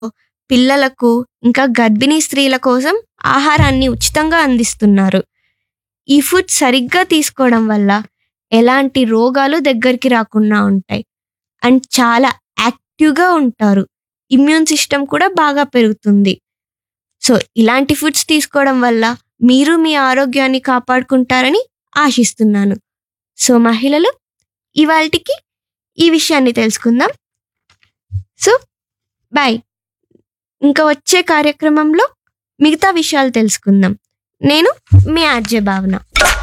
పిల్లలకు ఇంకా గర్భిణీ స్త్రీల కోసం ఆహారాన్ని ఉచితంగా అందిస్తున్నారు ఈ ఫుడ్ సరిగ్గా తీసుకోవడం వల్ల ఎలాంటి రోగాలు దగ్గరికి రాకుండా ఉంటాయి అండ్ చాలా యాక్టివ్గా ఉంటారు ఇమ్యూన్ సిస్టమ్ కూడా బాగా పెరుగుతుంది సో ఇలాంటి ఫుడ్స్ తీసుకోవడం వల్ల మీరు మీ ఆరోగ్యాన్ని కాపాడుకుంటారని ఆశిస్తున్నాను సో మహిళలు ఇవాళకి ఈ విషయాన్ని తెలుసుకుందాం సో బాయ్ ఇంకా వచ్చే కార్యక్రమంలో మిగతా విషయాలు తెలుసుకుందాం నేను మీ ఆర్జే భావన